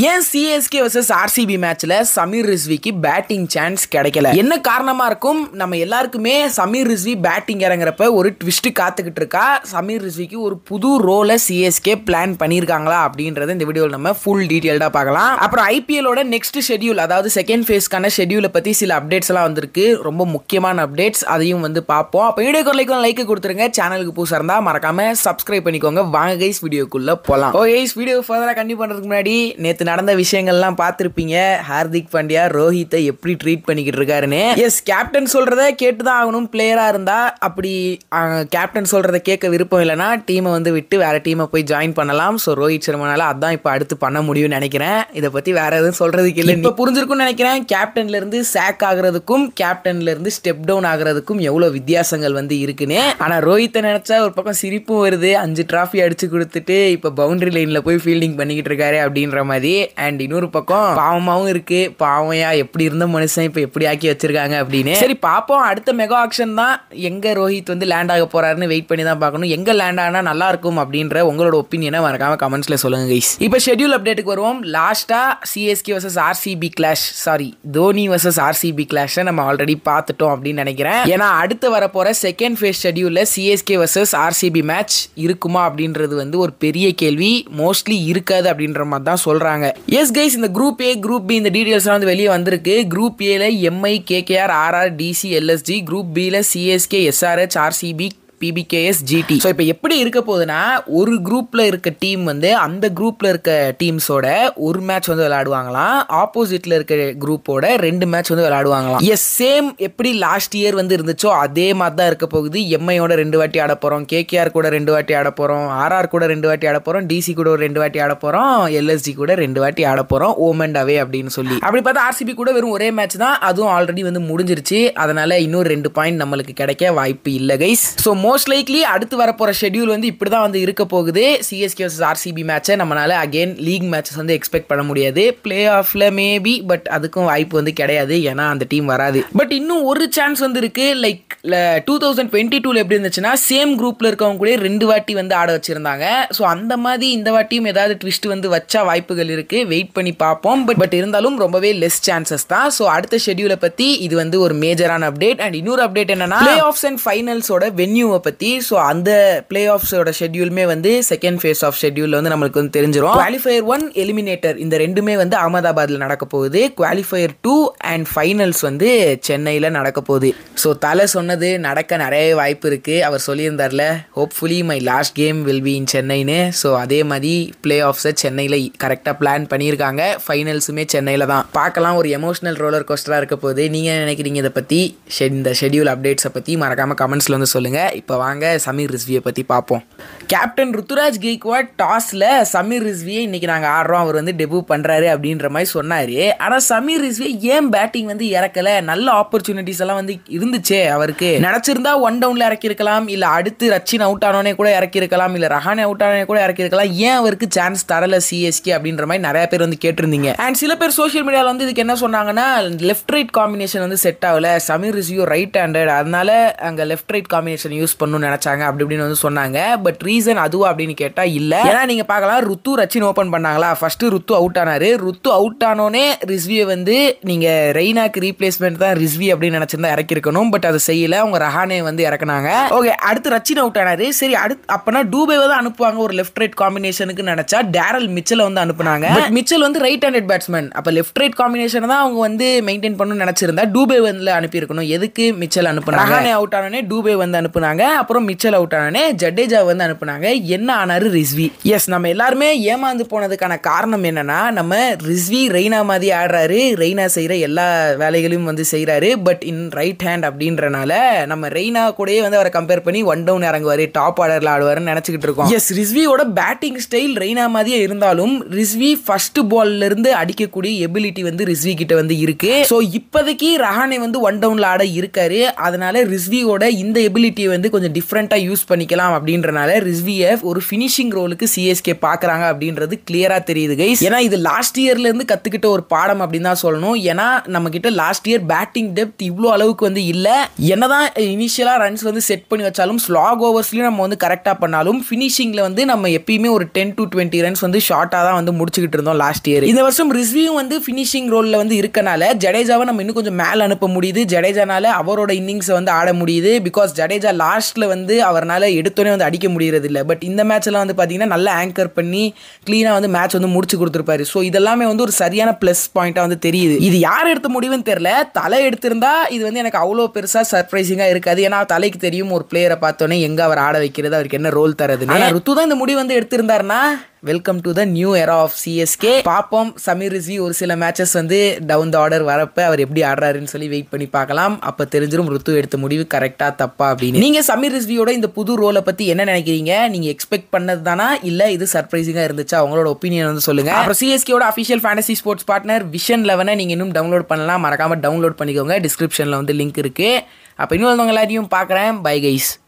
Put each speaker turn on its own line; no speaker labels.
ஏன் CSK versus RCB மேட்ச்ல Sameer ரிஸ்விக்கு batting chance கிடைக்கல என்ன காரணமா இருக்கும் நம்ம எல்லாருக்குமே சமீர் ரிஸ்வி பேட்டிங் இறங்குறப்ப ஒரு ட்விஸ்ட் காத்துக்கிட்டு இருக்கா சமீர் ரிஸ்விக்கு ஒரு புது ரோலை சிஎஸ்கே பிளான் பண்ணியிருக்காங்களா அப்படின்றத இந்த வீடியோவில் நம்ம ஃபுல் டீட்டெயில்டாக பார்க்கலாம் அப்புறம் ஐபிஎலோட நெக்ஸ்ட் ஷெட்யூல் அதாவது செகண்ட் ஃபேஸ்க்கான ஷெட்யூலை பற்றி சில அப்டேட்ஸ் எல்லாம் வந்திருக்கு ரொம்ப முக்கியமான அப்டேட்ஸ் அதையும் வந்து பார்ப்போம் அப்போ வீடியோ லைக்கும் லைக் கொடுத்துருங்க சேனலுக்கு புதுசாக இருந்தால் மறக்காம சப்ஸ்கிரைப் பண்ணிக்கோங்க வாங்க கைஸ் வீடியோக்குள்ள போகலாம் ஓ கைஸ் வீடியோ ஃபர்தராக கண்டினியூ பண்ணுறதுக்கு முன்னாடி நேற்று நடந்த விஷயங்கள்லாம் பார்த்துருப்பீங்க ஹார்திக் பாண்டியா ரோஹித்தை எப்படி ட்ரீட் பண்ணிக்கிட்டு இருக்காருன்னு எஸ் கேப்டன் சொல்கிறத கேட்டு தான் ஆகணும் பிளேயராக இருந்தால் அப்படி கேப்டன் சொல்கிறத கேட்க விருப்பம் இல்லைன்னா டீமை வந்து விட்டு வேற டீமை போய் ஜாயின் பண்ணலாம் ஸோ ரோஹித் சர்மானால அதான் இப்போ அடுத்து பண்ண முடியும்னு நினைக்கிறேன் இதை பற்றி வேற எதுவும் சொல்கிறதுக்கு இல்லை இப்போ புரிஞ்சிருக்கும்னு நினைக்கிறேன் கேப்டன்ல இருந்து சேக் ஆகுறதுக்கும் கேப்டன்ல இருந்து ஸ்டெப் டவுன் ஆகுறதுக்கும் எவ்வளோ வித்தியாசங்கள் வந்து இருக்குன்னு ஆனால் ரோஹித்தை நினைச்சா ஒரு பக்கம் சிரிப்பும் வருது அஞ்சு டிராஃபி அடிச்சு கொடுத்துட்டு இப்போ பவுண்டரி லைனில் போய் ஃபீல்டிங் பண்ணிக்கிட்டு இருக்காரு அப்படின்ற மாதிரி அண்ட் இன்னொரு பக்கம் பாவமாகவும் இருக்கு பாவமையா எப்படி இருந்த மனுஷன் இப்போ எப்படி ஆக்கி வச்சிருக்காங்க அப்படின்னு சரி பார்ப்போம் அடுத்த மெகா ஆக்ஷன் தான் எங்க ரோஹித் வந்து லேண்ட் ஆக போறாருன்னு வெயிட் பண்ணி தான் பார்க்கணும் எங்க லேண்ட் ஆனா நல்லா இருக்கும் அப்படின்ற உங்களோட ஒப்பீனியனை மறக்காம கமெண்ட்ஸ்ல சொல்லுங்க கைஸ் இப்போ ஷெட்யூல் அப்டேட்டுக்கு வருவோம் லாஸ்டா CSK versus RCB clash sorry Dhoni versus RCB கிளாஷை நம்ம ஆல்ரெடி பார்த்துட்டோம் அப்படின்னு நினைக்கிறேன் ஏன்னா அடுத்து வரப்போற செகண்ட் ஃபேஸ் ஷெட்யூல்ல சிஎஸ்கே வர்சஸ் ஆர்சிபி மேட்ச் இருக்குமா அப்படின்றது வந்து ஒரு பெரிய கேள்வி மோஸ்ட்லி இருக்காது அப்படின்ற மாதிரி தான் சொல்றாங்க எஸ் கைஸ் இந்த குரூப் ஏ குரூப் பி இந்த டீடைல்ஸ்லாம் வந்து வெளியே வந்திருக்கு குரூப் ஏல MI KKR RR DC LSG group பியில் CSK SRH RCB PBKS GT so இப்போ எப்படி இருக்க போகுதுன்னா ஒரு குரூப்பில் இருக்க டீம் வந்து அந்த குரூப்பில் இருக்க டீம்ஸோட ஒரு மேட்ச் வந்து விளையாடுவாங்களாம் ஆப்போசிட்டில் இருக்க குரூப்போட ரெண்டு மேட்ச் வந்து விளையாடுவாங்களாம் எஸ் சேம் எப்படி லாஸ்ட் இயர் வந்து இருந்துச்சோ அதே மாதிரி தான் இருக்க போகுது எம்ஐயோட ரெண்டு வாட்டி ஆட போகிறோம் கேகேஆர் கூட ரெண்டு வாட்டி ஆட போகிறோம் ஆர்ஆர் கூட ரெண்டு வாட்டி ஆட போகிறோம் டிசி கூட ஒரு ரெண்டு வாட்டி ஆட போகிறோம் எல்எஸ்டி கூட ரெண்டு வாட்டி ஆட போகிறோம் ஓம் அண்ட் அவே அப்படின்னு சொல்லி அப்படி பார்த்தா ஆர்சிபி கூட வெறும் ஒரே மேட்ச் தான் அதுவும் ஆல்ரெடி வந்து முடிஞ்சிருச்சு அதனால இன்னும் ரெண்டு பாயிண்ட் நம்மளுக்கு கிடைக்க வாய்ப்பு இல்லை கைஸ் ஸோ மோஸ்ட் லைக்லி அடுத்து வரப்போகிற ஷெட்யூல் வந்து இப்படி தான் வந்து இருக்க போகுது சிஎஸ்கே வர்சஸ் ஆர்சிபி மேட்சை நம்மளால அகெயின் லீக் மேட்சஸ் வந்து எக்ஸ்பெக்ட் பண்ண முடியாது பிளே ஆஃப்ல மேபி பட் அதுக்கும் வாய்ப்பு வந்து கிடையாது ஏன்னா அந்த டீம் வராது பட் இன்னும் ஒரு சான்ஸ் வந்து இருக்கு லைக் டூ தௌசண்ட் டுவெண்ட்டி டூல எப்படி இருந்துச்சுன்னா சேம் குரூப்ல இருக்கவங்க கூட ரெண்டு வாட்டி வந்து ஆட வச்சிருந்தாங்க ஸோ அந்த மாதிரி இந்த வாட்டியும் ஏதாவது ட்விஸ்ட் வந்து வச்சா வாய்ப்புகள் இருக்கு வெயிட் பண்ணி பார்ப்போம் பட் பட் இருந்தாலும் ரொம்பவே லெஸ் சான்சஸ் தான் ஸோ அடுத்த ஷெட்யூலை பத்தி இது வந்து ஒரு மேஜரான அப்டேட் அண்ட் இன்னொரு அப்டேட் என்னன்னா பிளே ஆஃப்ஸ் அண்ட் ஃபைனல்ஸோட வென்யூவை பத்தி ஸோ அந்த பிளே ஆஃப்ஸோட ஷெட்யூலுமே வந்து செகண்ட் ஃபேஸ் ஆஃப் ஷெட்யூல் வந்து நம்மளுக்கு வந்து தெரிஞ்சிடும் குவாலிஃபயர் ஒன் எலிமினேட்டர் இந்த ரெண்டுமே வந்து அகமதாபாத்தில் நடக்க போகுது குவாலிஃபயர் டூ அண்ட் ஃபைனல்ஸ் வந்து சென்னையில் நடக்க போகுது ஸோ தலை சொன்னது நடக்க நிறைய வாய்ப்பு இருக்கு அவர் சொல்லியிருந்தார்ல hopefully my last game will be in சென்னைன்னு ஸோ அதே மாதிரி பிளே ஆஃப்ஸை சென்னையில் கரெக்டாக பிளான் பண்ணியிருக்காங்க ஃபைனல்ஸுமே சென்னையில் தான் பார்க்கலாம் ஒரு எமோஷனல் ரோலர் கோஸ்டராக இருக்க போகுது நீங்கள் என்ன நினைக்கிறீங்க இதை பற்றி இந்த ஷெட்யூல் அப்டேட்ஸை பற்றி மறக்காமல் கமெண்ட்ஸில் வந்து சொல்லுங்கள் இப்போ வாங்க சமீர் ரிஸ்வியை பற்றி பார்ப்போம் கேப்டன் ருத்துராஜ் கெய்க்வாட் டாஸில் சமீர் ரிஸ்வியை இன்னைக்கு நாங்கள் ஆடுறோம் அவர் வந்து டெபு பண்ணுறாரு அப்படின்ற மாதிரி சொன்னார் ஆனால் சமீர் ரிஸ்வியை ஏன் பேட்டிங் வந்து இறக்கலை நல்ல ஆப்பர்ச்சுனிட்டிஸ் எல்லாம் வந்து இருந்துச்சே அவருக்கு நினச்சிருந்தா ஒன் டவுனில் இறக்கியிருக்கலாம் இல்லை அடுத்து ரச்சின் அவுட் ஆனோனே கூட இறக்கியிருக்கலாம் இல்லை ரஹானே அவுட் ஆனே கூட இறக்கியிருக்கலாம் ஏன் அவருக்கு சான்ஸ் தரல சிஎஸ்கே அப்படின்ற மாதிரி நிறைய பேர் வந்து கேட்டிருந்தீங்க அண்ட் சில பேர் சோஷியல் மீடியாவில் வந்து இதுக்கு என்ன சொன்னாங்கன்னா லெஃப்ட் ரைட் காம்பினேஷன் வந்து செட் ஆகல சமீர் ரிஸ்வியோ ரைட் ஹேண்டட் அதனால அங்கே லெஃப்ட் ரைட் காம்பினேஷன் யூஸ் பண்ணணும்னு நினச்சாங்க அப்படி இப்படின்னு வந்து சொன்னாங்க பட் ரீசன் அதுவா அப்படின்னு கேட்டால் இல்லை ஏன்னா நீங்கள் பார்க்கலாம் ருத்து ரச்சின் ஓப்பன் பண்ணாங்களா ஃபர்ஸ்ட் ருத்து அவுட் ஆனாரு ருத்து அவுட் ஆனோனே ரிஸ்வியை வந்து நீங்கள் ரெய்னாக்கு ரீப்ளேஸ்மெண்ட் தான் ரிஸ்வி அப்படின்னு நினச்சிருந்தா இறக்கிருக்கணும் பட் அதை செய்யல அவங்க ரஹானே வந்து இறக்குனாங்க ஓகே அடுத்து ரச்சின் அவுட் ஆனாரு சரி அடுத்து அப்பனா டூபேவை தான் அனுப்புவாங்க ஒரு லெஃப்ட் ரைட் காம்பினேஷனுக்கு நினைச்சா டேரல் மிச்சலை வந்து அனுப்புனாங்க பட் மிச்சல் வந்து ரைட் ஹேண்டட் பேட்ஸ்மேன் அப்போ லெஃப்ட் ரைட் காம்பினேஷன் தான் அவங்க வந்து மெயின்டைன் பண்ணணும்னு நினச்சிருந்தா டூபே வந்து அனுப்பியிருக்கணும் எதுக்கு மிச்சல் அனுப்புனாங்க ரஹானே அவுட் ஆனோடனே டூபே வந்து அனுப்புனாங்க அப்புறம் மிச்சல் அவுட் ஆனோடனே ஜடேஜா வந்து அனுப்புனாங்க என்ன ஆனாரு ரிஸ்வி எஸ் நம்ம எல்லாருமே ஏமாந்து போனதுக்கான காரணம் என்னன்னா நம்ம ரிஸ்வி ரெய்னா மாதிரி ஆடுறாரு ரெய்னா செய்யற எல்லா வேலைகளையும் வந்து செய்யறாரு பட் இன் ரைட் ஹேண்ட் அப்படின்றனால நம்ம ரெய்னா கூடயே வந்து அவரை கம்பேர் பண்ணி ஒன் டவுன் இறங்குவாரு டாப் ஆர்டர்ல ஆடுவாருன்னு நினைச்சுக்கிட்டு இருக்கோம் எஸ் ரிஸ்வியோட பேட்டிங் ஸ்டைல் ரெய்னா மாதிரியே இருந்தாலும் ரிஸ்வி ஃபர்ஸ்ட் பால்ல இருந்து அடிக்கக்கூடிய எபிலிட்டி வந்து ரிஸ்வி கிட்ட வந்து இருக்கு ஸோ இப்போதைக்கு ரஹானே வந்து ஒன் டவுன்ல ஆட இருக்காரு அதனால ரிஸ்வியோட இந்த எபிலிட்டியை வந்து கொஞ்சம் டிஃப்ரெண்ட்டாக யூஸ் பண்ணிக்கலாம் அப்படின்றனால ரிஸ்வியை ஒரு ஃபினிஷிங் ரோலுக்கு சிஎஸ்கே பார்க்குறாங்க அப்படின்றது கிளியராக தெரியுது கைஸ் ஏன்னா இது லாஸ்ட் இயர்லேருந்து கற்றுக்கிட்ட ஒரு பாடம் அப்படின்னு தான் சொல்லணும் ஏன்னா நம்ம கிட்ட லாஸ்ட் இயர் பேட்டிங் டெப்த் இவ்வளோ அளவுக்கு வந்து இல்லை என்னதான் இனிஷியலாக ரன்ஸ் வந்து செட் பண்ணி வச்சாலும் ஸ்லாக் ஓவர்ஸ்லையும் நம்ம வந்து கரெக்டாக பண்ணாலும் ஃபினிஷிங்கில் வந்து நம்ம எப்பயுமே ஒரு டென் டு டுவெண்ட்டி ரன்ஸ் வந்து ஷார்ட்டாக தான் வந்து முடிச்சுக்கிட்டு இருந்தோம் லாஸ்ட் இயர் இந்த வருஷம் ரிஸ்வியும் வந்து ஃபினிஷிங் ரோலில் வந்து இருக்கனால ஜடேஜாவை நம்ம இன்னும் கொஞ்சம் மேலே அனுப்ப முடியுது ஜடேஜானால அவரோட இன்னிங்ஸை வந்து ஆட முடியுது பிகாஸ் ஜடேஜா லாஸ்ட்டில் வந்து அவரால் எடுத்தோன்னே வந்து அடிக்க முடியறது இல்லை பட் இந்த மேட்ச்லாம் வந்து பார்த்தீங்கன்னா நல்லா ஆங்கர் பண்ணி க்ளீனாக வந்து மேட்ச் வந்து முடிச்சு கொடுத்துருப்பாரு ஸோ இதெல்லாமே வந்து ஒரு சரியான ப்ளஸ் பாயிண்ட்டாக வந்து தெரியுது இது யார் எடுத்த முடிவுன்னு தெரியல தலை எடுத்திருந்தா இது வந்து எனக்கு அவ்வளோ பெருசாக சர்ப்ரைசிங்காக இருக்காது ஏன்னா தலைக்கு தெரியும் ஒரு பிளேயரை பார்த்தோன்னே எங்கே அவர் ஆட வைக்கிறது அவருக்கு என்ன ரோல் தரது ஆனால் ருத்து தான் இந்த முடிவு வந்து எடுத்திருந்தாருன்னா welcome to the new era of CSK பார்ப்போம் சமீர் ரிஸ்வி ஒரு சில மேட்சஸ் வந்து டவுன் த ஆர்டர் வரப்ப அவர் எப்படி ஆடுறாருன்னு சொல்லி வெயிட் பண்ணி பார்க்கலாம் அப்போ தெரிஞ்சிடும் ருத்து எடுத்த முடிவு கரெக்டாக தப்பா அப்படின்னு நீங்கள் சமீர் ரிஸ்வியோட இந்த புது ரோலை பற்றி என்ன நினைக்கிறீங்க நீங்கள் எக்ஸ்பெக்ட் பண்ணது தானா இல்லை இது சர்ப்ரைசிங்காக இருந்துச்சா அவங்களோட ஒப்பீனியன் வந்து சொல்லுங்கள் அப்புறம் சிஎஸ்கேயோட official fantasy sports partner Vision லெவனை நீங்கள் இன்னும் டவுன்லோட் பண்ணலாம் மறக்காமல் டவுன்லோட் பண்ணிக்கோங்க டிஸ்கிரிப்ஷனில் வந்து லிங்க் இருக்குது அப்போ இன்னும் வந்தவங்க எல்லாரையும் பார்க்குறேன் பை கைஸ்